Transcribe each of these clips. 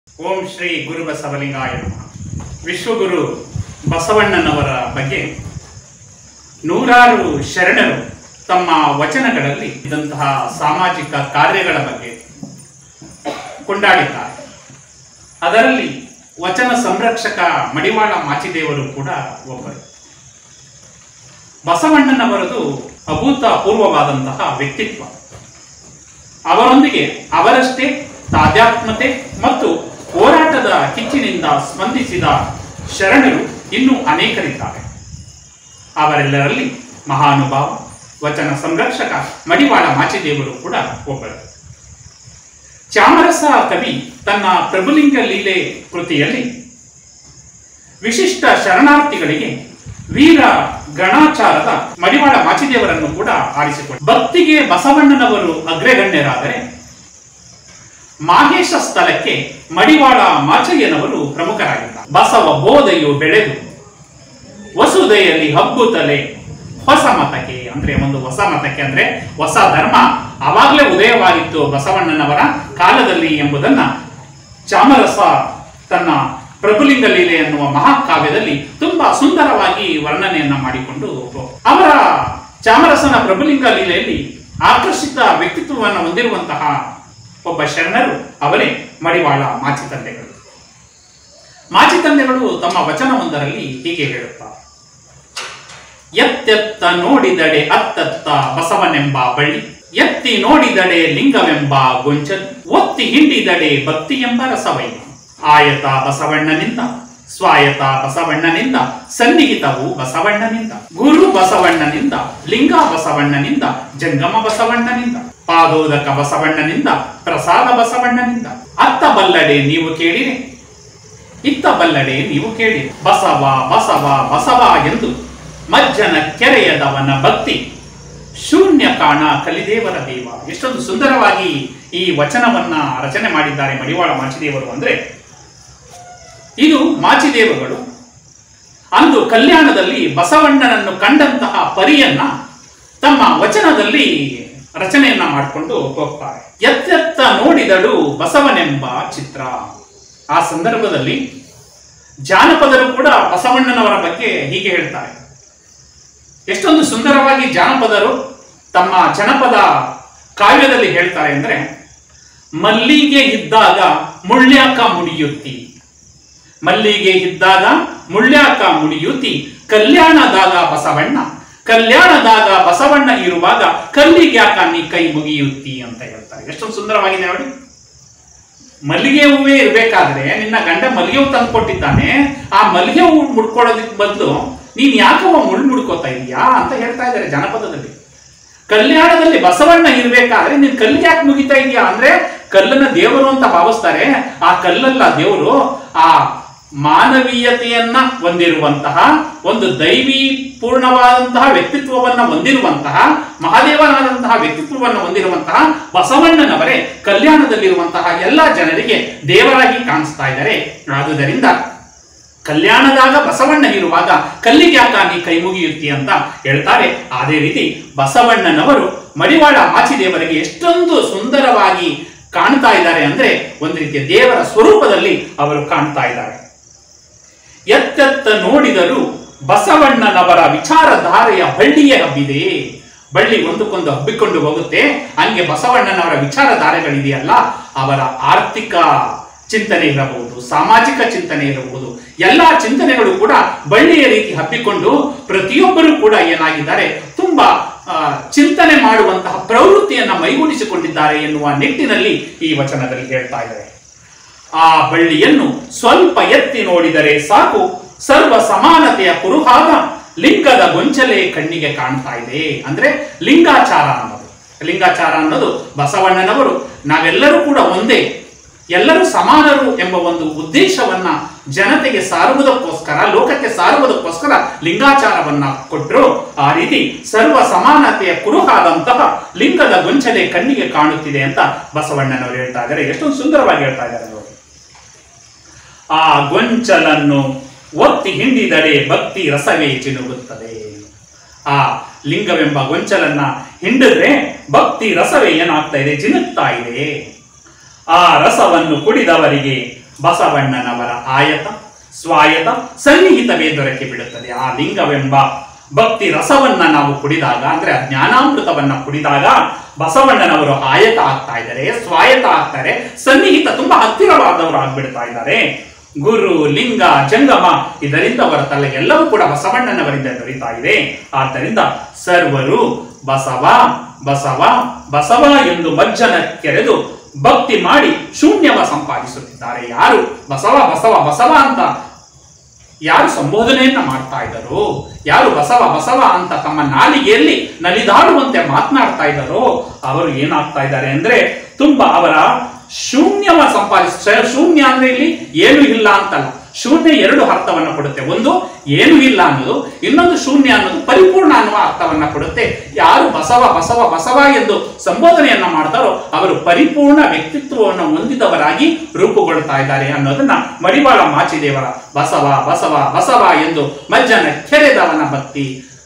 ಓಂ ಶ್ರೀ ಗುರು ಬಸವಲಿಂಗಾಯ ನಮಃ ವಿಶ್ವಗುರು ಬಸವಣ್ಣನವರ ಬಗ್ಗೆ ನೂರಾರು ಶರಣರು ತಮ್ಮ ವಚನಗಳಲ್ಲಿ ಇದ್ದಂತಹ ಸಾಮಾಜಿಕ ಕಾರ್ಯಗಳ ಬಗ್ಗೆ ಕೊಂಡಾಡಿದ್ದಾರೆ ಅದರಲ್ಲಿ ವಚನ ಸಂರಕ್ಷಕ ಮಡಿವಾಳ ಮಾಚಿದೇವರು ಕೂಡ ಒಬ್ಬರು ಬಸವಣ್ಣನವರದು ಅಭೂತಪೂರ್ವವಾದಂತಹ ವ್ಯಕ್ತಿತ್ವ ಅವರೊಂದಿಗೆ ಅವರಷ್ಟೇ ತಾಧ್ಯಾತ್ಮತೆ ಮತ್ತು ಹೋರಾಟದ ಕಿಚ್ಚಿನಿಂದ ಸ್ಪಂದಿಸಿದ ಶರಣರು ಇನ್ನೂ ಅನೇಕರಿದ್ದಾರೆ ಅವರೆಲ್ಲರಲ್ಲಿ ಮಹಾನುಭಾವ ವಚನ ಸಂರಕ್ಷಕ ಮಡಿವಾಳ ಮಾಚಿದೇವರು ಕೂಡ ಒಬ್ಬರು ಚಾಮರಸ ಕವಿ ತನ್ನ ಪ್ರಭುಲಿಂಗ ಲೀಲೆ ಕೃತಿಯಲ್ಲಿ ವಿಶಿಷ್ಟ ಶರಣಾರ್ಥಿಗಳಿಗೆ ವೀರ ಗಣಾಚಾರದ ಮಡಿವಾಳ ಮಾಚಿದೇವರನ್ನು ಕೂಡ ಆರಿಸಿಕೊಂಡು ಭಕ್ತಿಗೆ ಬಸವಣ್ಣನವರು ಅಗ್ರಗಣ್ಯರಾದರೆ ಮಾಹೇಶ ಸ್ಥಳಕ್ಕೆ ಮಡಿವಾಳ ಮಾಚಯ್ಯನವರು ಪ್ರಮುಖರಾಗಿದ್ದಾರೆ ಬಸವ ಬೋಧೆಯು ಬೆಳೆದು ವಸುದೆಯಲ್ಲಿ ಹಬ್ಬುತ್ತಲೇ ಹೊಸ ಮತಕ್ಕೆ ಅಂದ್ರೆ ಒಂದು ಹೊಸ ಮತಕ್ಕೆ ಅಂದ್ರೆ ಹೊಸ ಧರ್ಮ ಅವಾಗಲೇ ಉದಯವಾಗಿತ್ತು ಬಸವಣ್ಣನವರ ಕಾಲದಲ್ಲಿ ಎಂಬುದನ್ನ ಚಾಮರಸ ತನ್ನ ಪ್ರಭುಲಿಂಗ ಲೀಲೆ ಎನ್ನುವ ಮಹಾಕಾವ್ಯದಲ್ಲಿ ತುಂಬಾ ಸುಂದರವಾಗಿ ವರ್ಣನೆಯನ್ನ ಮಾಡಿಕೊಂಡು ಅವರ ಚಾಮರಸನ ಪ್ರಭುಲಿಂಗ ಲೀಲೆಯಲ್ಲಿ ಆಕರ್ಷಿತ ವ್ಯಕ್ತಿತ್ವವನ್ನು ಹೊಂದಿರುವಂತಹ ಒಬ್ಬ ಶರಣರು ಅವರೇ ಮಡಿವಾಳ ಮಾಚಿ ತಂದೆಗಳು ಮಾಚಿ ತಂದೆಗಳು ತಮ್ಮ ವಚನವೊಂದರಲ್ಲಿ ಹೀಗೆ ಹೇಳುತ್ತಾರೆ ಎತ್ತೆತ್ತ ನೋಡಿದಡೆ ಅತ್ತತ್ತ ಬಸವನೆಂಬ ಬಳ್ಳಿ ಎತ್ತಿ ನೋಡಿದಡೆ ಲಿಂಗವೆಂಬ ಗೊಂಚಲು ಒತ್ತಿ ಹಿಂಡಿದಡೆ ಭಕ್ತಿ ಎಂಬ ರಸವೈನ ಆಯತ ಬಸವಣ್ಣನಿಂದ ಸ್ವಾಯತ ಬಸವಣ್ಣನಿಂದ ಸನ್ನಿಹಿತವು ಬಸವಣ್ಣನಿಂದ ಗುರು ಬಸವಣ್ಣನಿಂದ ಲಿಂಗ ಬಸವಣ್ಣನಿಂದ ಜಂಗಮ ಬಸವಣ್ಣನಿಂದ ಪಾದೋದಕ ಬಸವಣ್ಣನಿಂದ ಪ್ರಸಾದ ಬಸವಣ್ಣನಿಂದ ಅತ್ತ ಬಲ್ಲಡೆ ನೀವು ಕೇಳಿರಿ ಇತ್ತ ಬಲ್ಲಡೆ ನೀವು ಕೇಳಿ ಬಸವ ಬಸವ ಬಸವ ಎಂದು ಮಜ್ಜನ ಕೆರೆಯದವನ ಭಕ್ತಿ ಶೂನ್ಯ ಕಾಣ ಕಲಿದೇವರ ದೇವ ಎಷ್ಟೊಂದು ಸುಂದರವಾಗಿ ಈ ವಚನವನ್ನ ರಚನೆ ಮಾಡಿದ್ದಾರೆ ಮಡಿವಾಳ ಮಾಚಿದೇವರು ಅಂದ್ರೆ ಇದು ಮಾಚಿದೇವಗಳು ಅಂದು ಕಲ್ಯಾಣದಲ್ಲಿ ಬಸವಣ್ಣನನ್ನು ಕಂಡಂತಹ ಪರಿಯನ್ನ ತಮ್ಮ ವಚನದಲ್ಲಿ ರಚನೆಯನ್ನ ಮಾಡಿಕೊಂಡು ಹೋಗ್ತಾರೆ ಎತ್ತೆತ್ತ ನೋಡಿದಳು ಬಸವನೆಂಬ ಚಿತ್ರ ಆ ಸಂದರ್ಭದಲ್ಲಿ ಜಾನಪದರು ಕೂಡ ಬಸವಣ್ಣನವರ ಬಗ್ಗೆ ಹೀಗೆ ಹೇಳ್ತಾರೆ ಎಷ್ಟೊಂದು ಸುಂದರವಾಗಿ ಜಾನಪದರು ತಮ್ಮ ಜನಪದ ಕಾವ್ಯದಲ್ಲಿ ಹೇಳ್ತಾರೆ ಅಂದ್ರೆ ಮಲ್ಲಿಗೆ ಇದ್ದಾಗ ಮುಳ್ಳ್ಯಾಕ ಮುಡಿಯುತ್ತಿ ಮಲ್ಲಿಗೆ ಇದ್ದಾಗ ಮುಳ್ಳ್ಯಾಕ ಮುಡಿಯುತ್ತಿ ಕಲ್ಯಾಣದಾಗ ಬಸವಣ್ಣ ಕಲ್ಯಾಣದಾಗ ಬಸವಣ್ಣ ಇರುವಾಗ ಕಲ್ಲಿಗ್ಯಾಕ ನೀ ಕೈ ಮುಗಿಯುತ್ತಿ ಅಂತ ಹೇಳ್ತಾರೆ ಎಷ್ಟೊಂದು ಸುಂದರವಾಗಿದೆ ನೋಡಿ ಮಲ್ಲಿಗೆ ಹೂವೇ ಇರ್ಬೇಕಾದ್ರೆ ನಿನ್ನ ಗಂಡ ಮಲ್ಲಿಗೆ ಹೂ ತಂದು ಕೊಟ್ಟಿದ್ದಾನೆ ಆ ಮಲ್ಲಿಗೆ ಹೂ ಮುಡ್ಕೊಳ್ಳೋದಕ್ಕೆ ಬದಲು ನೀನ್ ಯಾಕವ ಮುಳ್ಳು ಮುಡ್ಕೋತಾ ಇದೀಯಾ ಅಂತ ಹೇಳ್ತಾ ಇದ್ದಾರೆ ಜನಪದದಲ್ಲಿ ಕಲ್ಯಾಣದಲ್ಲಿ ಬಸವಣ್ಣ ಇರ್ಬೇಕಾದ್ರೆ ನೀನ್ ಕಲ್ಲಿಗೆ ಯಾಕೆ ಮುಗಿತಾ ಇದೀಯಾ ಅಂದ್ರೆ ಕಲ್ಲನ್ನ ದೇವರು ಅಂತ ಭಾವಿಸ್ತಾರೆ ಆ ಕಲ್ಲಲ್ಲ ದೇವರು ಆ ಮಾನವೀಯತೆಯನ್ನ ಹೊಂದಿರುವಂತಹ ಒಂದು ದೈವಿ ಪೂರ್ಣವಾದಂತಹ ವ್ಯಕ್ತಿತ್ವವನ್ನ ಹೊಂದಿರುವಂತಹ ಮಹಾದೇವನಾದಂತಹ ವ್ಯಕ್ತಿತ್ವವನ್ನು ಹೊಂದಿರುವಂತಹ ಬಸವಣ್ಣನವರೇ ಕಲ್ಯಾಣದಲ್ಲಿರುವಂತಹ ಎಲ್ಲ ಜನರಿಗೆ ದೇವರಾಗಿ ಕಾಣಿಸ್ತಾ ಇದ್ದಾರೆ ಆದುದರಿಂದ ಕಲ್ಯಾಣದಾಗ ಬಸವಣ್ಣ ಇರುವಾಗ ಕಲ್ಲಿಗೆ ಯಾಕ ನೀ ಕೈ ಮುಗಿಯುತ್ತಿ ಅಂತ ಹೇಳ್ತಾರೆ ಅದೇ ರೀತಿ ಬಸವಣ್ಣನವರು ಮಡಿವಾಳ ಮಾಚಿದೇವರಿಗೆ ಎಷ್ಟೊಂದು ಸುಂದರವಾಗಿ ಕಾಣ್ತಾ ಇದ್ದಾರೆ ಅಂದ್ರೆ ಒಂದು ರೀತಿಯ ದೇವರ ಸ್ವರೂಪದಲ್ಲಿ ಅವರು ಕಾಣ್ತಾ ಇದ್ದಾರೆ ಎತ್ತೆತ್ತ ನೋಡಿದರೂ ಬಸವಣ್ಣನವರ ವಿಚಾರಧಾರೆಯ ಬಳ್ಳಿಯೇ ಹಬ್ಬಿದೆ ಬಳ್ಳಿ ಒಂದಕ್ಕೊಂದು ಹಬ್ಬಿಕೊಂಡು ಹೋಗುತ್ತೆ ಹಂಗೆ ಬಸವಣ್ಣನವರ ವಿಚಾರಧಾರೆಗಳಿದೆಯಲ್ಲ ಅವರ ಆರ್ಥಿಕ ಚಿಂತನೆ ಇರಬಹುದು ಸಾಮಾಜಿಕ ಚಿಂತನೆ ಇರಬಹುದು ಎಲ್ಲಾ ಚಿಂತನೆಗಳು ಕೂಡ ಬಳ್ಳಿಯ ರೀತಿ ಹಬ್ಬಿಕೊಂಡು ಪ್ರತಿಯೊಬ್ಬರು ಕೂಡ ಏನಾಗಿದ್ದಾರೆ ತುಂಬಾ ಆ, ಚಿಂತನೆ ಮಾಡುವಂತಹ ಪ್ರವೃತ್ತಿಯನ್ನ ಮೈಗೂಡಿಸಿಕೊಂಡಿದ್ದಾರೆ ಎನ್ನುವ ನಿಟ್ಟಿನಲ್ಲಿ ಈ ವಚನದಲ್ಲಿ ಹೇಳ್ತಾ ಇದ್ದಾರೆ ಆ ಬಳ್ಳಿಯನ್ನು ಸ್ವಲ್ಪ ಎತ್ತಿ ನೋಡಿದರೆ ಸಾಕು ಸರ್ವ ಸಮಾನತೆಯ ಕುರುಹಾಗ ಲಿಂಗದ ಗೊಂಚಲೆ ಕಣ್ಣಿಗೆ ಕಾಣ್ತಾ ಇದೆ ಅಂದ್ರೆ ಲಿಂಗಾಚಾರ ಅನ್ನೋದು ಲಿಂಗಾಚಾರ ಅನ್ನೋದು ಬಸವಣ್ಣನವರು ನಾವೆಲ್ಲರೂ ಕೂಡ ಒಂದೇ ಎಲ್ಲರೂ ಸಮಾನರು ಎಂಬ ಒಂದು ಉದ್ದೇಶವನ್ನ ಜನತೆಗೆ ಸಾರುವುದಕ್ಕೋಸ್ಕರ ಲೋಕಕ್ಕೆ ಸಾರುವುದಕ್ಕೋಸ್ಕರ ಲಿಂಗಾಚಾರವನ್ನ ಕೊಟ್ಟರು ಆ ರೀತಿ ಸರ್ವ ಸಮಾನತೆಯ ಕುರುಹಾದಂತಹ ಲಿಂಗದ ಗೊಂಚಲೆ ಕಣ್ಣಿಗೆ ಕಾಣುತ್ತಿದೆ ಅಂತ ಬಸವಣ್ಣನವರು ಹೇಳ್ತಾ ಇದ್ದಾರೆ ಎಷ್ಟೊಂದು ಸುಂದರವಾಗಿ ಹೇಳ್ತಾ ಇದ್ದಾರೆ ಅವರು ಆ ಗೊಂಚಲನ್ನು ಒತ್ತಿ ಹಿಂಡಿದರೆ ಭಕ್ತಿ ರಸವೇ ಚಿನುಗುತ್ತದೆ ಆ ಲಿಂಗವೆಂಬ ಗೊಂಚಲನ್ನ ಹಿಂಡಿದ್ರೆ ಭಕ್ತಿ ರಸವೇ ಏನಾಗ್ತಾ ಇದೆ ಜಿನುಗ್ತಾ ಇದೆ ಆ ರಸವನ್ನು ಕುಡಿದವರಿಗೆ ಬಸವಣ್ಣನವರ ಆಯತ ಸ್ವಾಯತ ಸನ್ನಿಹಿತವೇ ದೊರಕಿ ಬಿಡುತ್ತದೆ ಆ ಲಿಂಗವೆಂಬ ಭಕ್ತಿ ರಸವನ್ನ ನಾವು ಕುಡಿದಾಗ ಅಂದ್ರೆ ಆ ಜ್ಞಾನಾಮೃತವನ್ನ ಕುಡಿದಾಗ ಬಸವಣ್ಣನವರು ಆಯತ ಆಗ್ತಾ ಇದ್ದಾರೆ ಸ್ವಾಯತ ಆಗ್ತಾರೆ ಸನ್ನಿಹಿತ ತುಂಬಾ ಹತ್ತಿರವಾದವರು ಆಗ್ಬಿಡ್ತಾ ಇದ್ದಾರೆ ಗುರು ಲಿಂಗ ಜಂಗಮ ಇದರಿಂದ ಹೊರತಲ್ಲ ಎಲ್ಲವೂ ಕೂಡ ಬಸವಣ್ಣನವರಿಂದ ದೊರೀತಾ ಇದೆ ಆದ್ದರಿಂದ ಸರ್ವರು ಬಸವ ಬಸವ ಬಸವ ಎಂದು ಮಜ್ಜನ ಕೆರೆದು ಭಕ್ತಿ ಮಾಡಿ ಶೂನ್ಯವ ಸಂಪಾದಿಸುತ್ತಿದ್ದಾರೆ ಯಾರು ಬಸವ ಬಸವ ಬಸವ ಅಂತ ಯಾರು ಸಂಬೋಧನೆಯನ್ನ ಮಾಡ್ತಾ ಇದ್ದಾರೋ ಯಾರು ಬಸವ ಬಸವ ಅಂತ ತಮ್ಮ ನಾಲಿಗೆಯಲ್ಲಿ ನಲಿದಾಡುವಂತೆ ಮಾತನಾಡ್ತಾ ಇದ್ದಾರೋ ಅವರು ಏನಾಗ್ತಾ ಇದ್ದಾರೆ ಅಂದ್ರೆ ತುಂಬಾ ಅವರ ಶೂನ್ಯವ ಸಂಪಾದಿಸ ಶೂನ್ಯ ಅಂದ್ರೆ ಇಲ್ಲಿ ಏನು ಇಲ್ಲ ಅಂತಲ್ಲ ಶೂನ್ಯ ಎರಡು ಅರ್ಥವನ್ನ ಕೊಡುತ್ತೆ ಒಂದು ಏನು ಇಲ್ಲ ಅನ್ನೋದು ಇನ್ನೊಂದು ಶೂನ್ಯ ಅನ್ನೋದು ಪರಿಪೂರ್ಣ ಅನ್ನುವ ಅರ್ಥವನ್ನ ಕೊಡುತ್ತೆ ಯಾರು ಬಸವ ಬಸವ ಬಸವ ಎಂದು ಸಂಬೋಧನೆಯನ್ನ ಮಾಡ್ತಾರೋ ಅವರು ಪರಿಪೂರ್ಣ ವ್ಯಕ್ತಿತ್ವವನ್ನು ಹೊಂದಿದವರಾಗಿ ರೂಪುಗೊಳ್ತಾ ಇದ್ದಾರೆ ಅನ್ನೋದನ್ನ ಮಡಿವಾಳ ಮಾಚಿದೇವರ ಬಸವ ಬಸವ ಬಸವ ಎಂದು ಮಜ್ಜನ ಕೆರೆದವನ ಭಕ್ತಿ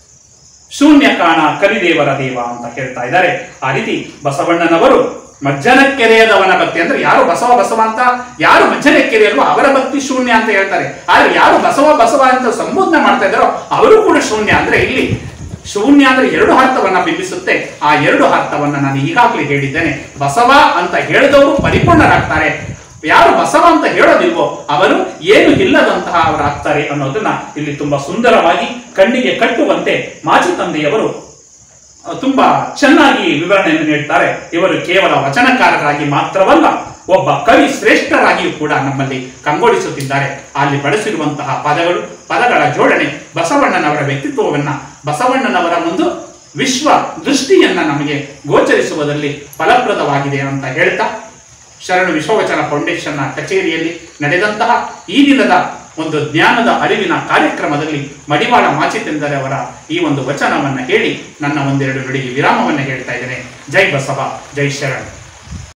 ಶೂನ್ಯ ಕಾಣ ಕರಿದೇವರ ದೇವ ಅಂತ ಹೇಳ್ತಾ ಇದ್ದಾರೆ ಆ ರೀತಿ ಬಸವಣ್ಣನವರು ಮಜ್ಜನ ಕೆರೆಯದವನ ಭಕ್ತಿ ಅಂದ್ರೆ ಯಾರು ಬಸವ ಬಸವ ಅಂತ ಯಾರು ಮಜ್ಜನ ಕೆರೆಯಲ್ವೋ ಅವರ ಭಕ್ತಿ ಶೂನ್ಯ ಅಂತ ಹೇಳ್ತಾರೆ ಆದ್ರೆ ಯಾರು ಬಸವ ಬಸವ ಅಂತ ಸಂಬೋಧನೆ ಮಾಡ್ತಾ ಇದ್ದಾರೋ ಅವರು ಕೂಡ ಶೂನ್ಯ ಅಂದ್ರೆ ಇಲ್ಲಿ ಶೂನ್ಯ ಅಂದ್ರೆ ಎರಡು ಅರ್ಥವನ್ನ ಬಿಂಬಿಸುತ್ತೆ ಆ ಎರಡು ಅರ್ಥವನ್ನ ನಾನು ಈಗಾಗಲೇ ಹೇಳಿದ್ದೇನೆ ಬಸವ ಅಂತ ಹೇಳಿದವರು ಪರಿಪೂರ್ಣರಾಗ್ತಾರೆ ಯಾರು ಬಸವ ಅಂತ ಹೇಳೋದಿಲ್ವೋ ಅವರು ಏನು ಇಲ್ಲದಂತಹ ಅವರಾಗ್ತಾರೆ ಅನ್ನೋದನ್ನ ಇಲ್ಲಿ ತುಂಬಾ ಸುಂದರವಾಗಿ ಕಣ್ಣಿಗೆ ಕಟ್ಟುವಂತೆ ಮಾಜಿ ತಂದೆಯವರು ಅಹ್, ತುಂಬಾ ಚೆನ್ನಾಗಿ ವಿವರಣೆಯನ್ನು ನೀಡ್ತಾರೆ ಇವರು ಕೇವಲ ವಚನಕಾರರಾಗಿ ಮಾತ್ರವಲ್ಲ ಒಬ್ಬ ಕವಿ ಶ್ರೇಷ್ಠರಾಗಿಯೂ ಕೂಡ ನಮ್ಮಲ್ಲಿ ಕಂಗೊಳಿಸುತ್ತಿದ್ದಾರೆ ಅಲ್ಲಿ ಬಳಸಿರುವಂತಹ ಪದಗಳು ಪದಗಳ ಜೋಡಣೆ ಬಸವಣ್ಣನವರ ವ್ಯಕ್ತಿತ್ವವನ್ನ ಬಸವಣ್ಣನವರ ಒಂದು ವಿಶ್ವ ದೃಷ್ಟಿಯನ್ನ ನಮಗೆ ಗೋಚರಿಸುವುದರಲ್ಲಿ ಫಲಪ್ರದವಾಗಿದೆ ಅಂತ ಹೇಳ್ತಾ ಶರಣ ವಿಶ್ವವಚನ ಫೌಂಡೇಶನ್ನ ಕಚೇರಿಯಲ್ಲಿ ನಡೆದಂತಹ ಈ ದಿನದ ಒಂದು ಜ್ಞಾನದ ಅರಿವಿನ ಕಾರ್ಯಕ್ರಮದಲ್ಲಿ ಮಡಿವಾಳ ಮಾಚಿತೆಂದರೆ ಅವರ ಈ ಒಂದು ವಚನವನ್ನ ಹೇಳಿ ನನ್ನ ಒಂದೆರಡು ನುಡಿಗೆ ವಿರಾಮವನ್ನ ಹೇಳ್ತಾ ಇದ್ದೇನೆ ಜೈ ಬಸವ ಜೈ ಶರಣ